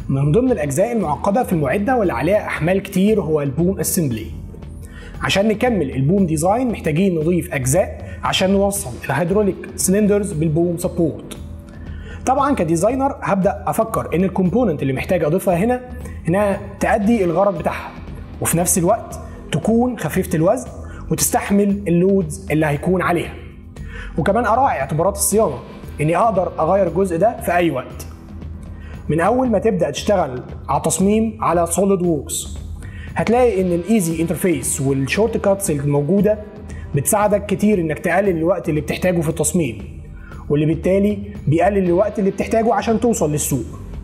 من ضمن الاجزاء المعقده في المعده واللي عليها احمال كتير هو البوم اسمبلي عشان نكمل البوم ديزاين محتاجين نضيف اجزاء عشان نوصل الهيدروليك سلندرز بالبوم سبورت طبعا كديزاينر هبدا افكر ان الكومبوننت اللي محتاج اضيفها هنا انها تأدي الغرض بتاعها وفي نفس الوقت تكون خفيفه الوزن وتستحمل اللودز اللي هيكون عليها وكمان اراعي اعتبارات الصيانه اني اقدر اغير الجزء ده في اي وقت من اول ما تبدا تشتغل على تصميم على سوليد ووركس هتلاقي ان الايزي انترفيس والشورت كاتس الموجوده بتساعدك كتير انك تقلل الوقت اللي بتحتاجه في التصميم واللي بالتالي بيقلل الوقت اللي بتحتاجه عشان توصل للسوق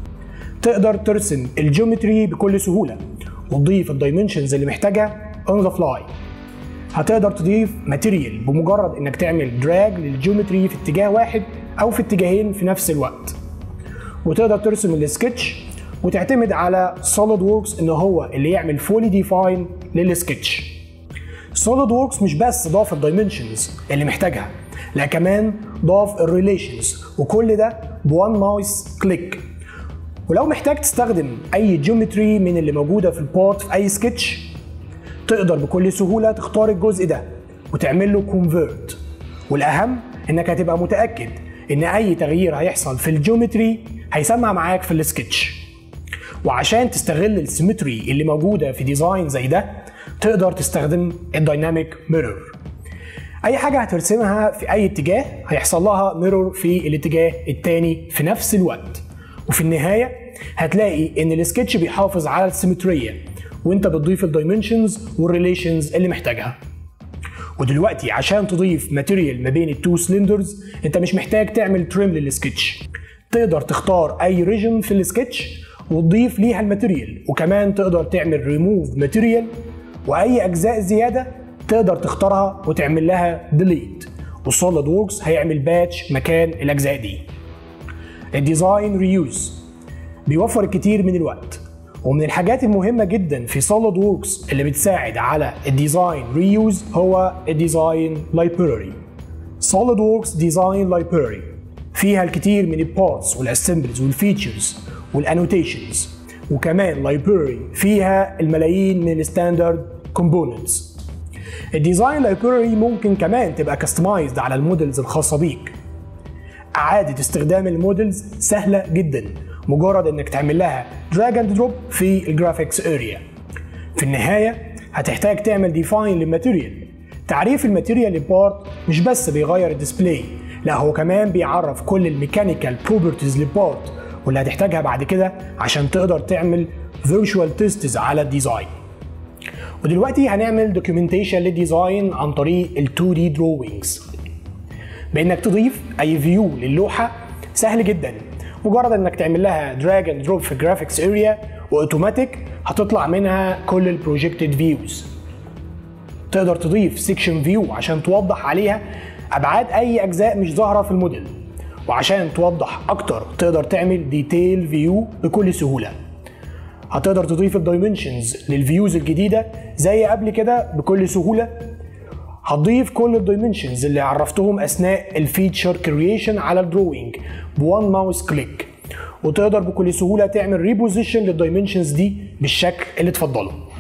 تقدر ترسم الجيومتري بكل سهوله وتضيف الدايمنشنز اللي محتاجها اون ذا فلاي هتقدر تضيف ماتيريال بمجرد انك تعمل دراج للجيومتري في اتجاه واحد او في اتجاهين في نفس الوقت وتقدر ترسم السكتش وتعتمد على سوليد ووركس ان هو اللي يعمل فولي ديفاين للسكتش سوليد ووركس مش بس ضاف الدايمنشنز اللي محتاجها لا كمان ضاف الريليشنز وكل ده بوان ماوس كليك ولو محتاج تستخدم اي جيومتري من اللي موجوده في البورت في اي سكتش تقدر بكل سهوله تختار الجزء ده وتعمل له كونفيرت والاهم انك هتبقى متاكد ان اي تغيير هيحصل في الجيومتري هيسمع معاك في السكتش وعشان تستغل السيمتري اللي موجوده في ديزاين زي ده تقدر تستخدم الدايناميك ميرور اي حاجه هترسمها في اي اتجاه هيحصل لها ميرور في الاتجاه التاني في نفس الوقت وفي النهايه هتلاقي ان السكتش بيحافظ على السيمتريه وانت بتضيف الدايمنشنز والريليشنز اللي محتاجها ودلوقتي عشان تضيف ماتيريال ما بين التو سلندرز انت مش محتاج تعمل تريم للسكتش تقدر تختار اي ريجن في السكتش وتضيف ليها الماتيريال وكمان تقدر تعمل ريموف ماتيريال واي اجزاء زياده تقدر تختارها وتعمل لها ديليت والسوليد ووركس هيعمل باتش مكان الاجزاء دي الديزاين ريوز بيوفر الكتير من الوقت ومن الحاجات المهمة جدا في سوليد ووركس اللي بتساعد على الديزاين ريوز هو الديزاين لايبراري سوليد ووركس ديزاين لايبراري فيها الكثير من البارتس والاسمبلز والفيتشرز والانوتيشنز وكمان لايبراري فيها الملايين من الستاندرد كومبوننتس الديزاين لايبراري ممكن كمان تبقى كاستمايزد على المودلز الخاصة بيك اعادة استخدام المودلز سهلة جدا مجرد انك تعمل لها دراج اند دروب في الجرافيكس اريا في النهايه هتحتاج تعمل ديفاين للماتيريال تعريف الماتيريال للبارت مش بس بيغير الديسبلاي لا هو كمان بيعرف كل الميكانيكال بروبرتيز للبارت واللي هتحتاجها بعد كده عشان تقدر تعمل فيرتشوال تيستس على الديزاين ودلوقتي هنعمل دوكيومنتيشن للديزاين عن طريق ال 2 دي دروينجز بانك تضيف اي فيو للوحه سهل جدا مجرد انك تعمل لها دراج اند دروب في الجرافيكس اريا واوتوماتيك هتطلع منها كل البروجكتد فيوز تقدر تضيف سيكشن فيو عشان توضح عليها ابعاد اي اجزاء مش ظاهره في الموديل وعشان توضح اكتر تقدر تعمل ديتيل فيو بكل سهوله هتقدر تضيف الدايمنشنز للفيوز الجديده زي قبل كده بكل سهوله هتضيف كل الدايمنشنز اللي عرفتهم اثناء الفيتشر كرييشن على الدروينج بوان ماوس كليك وتقدر بكل سهوله تعمل ريبوزيشن للدايمنشنز دي بالشكل اللي تفضله